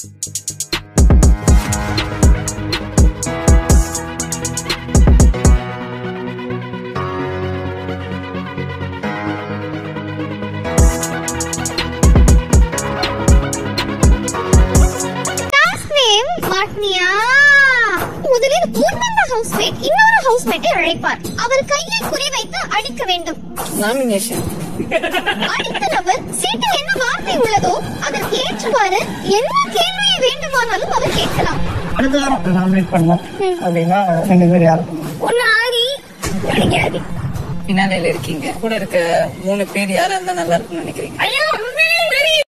task name மாட்னியா முதலில் முன்னந்த housemate இன்னொரு ஹவுஸ்மேட்டை அழைப்பார் அவர் கையை குறிவைத்து அடிக்க வேண்டும் நாமினேஷன் அடுத்த நபர் சீட்டில் என்ன வார்த்தை உள்ளதோ அதற்கு ஏற்றவாறு என்ன கேள்வியை வேண்டுமானாலும் அவர் கேட்கலாம் அடுத்த வாரம் நாமினேட் பண்ணலாம் அப்படின்னா ரெண்டு பேர் யாரும் ஒன்னு ஆரி கிடைக்காது பின்னாலையில இருக்கீங்க கூட இருக்க மூணு பேர் யாரா இருந்தா நல்லா இருக்கும்னு நினைக்கிறீங்க ஐயா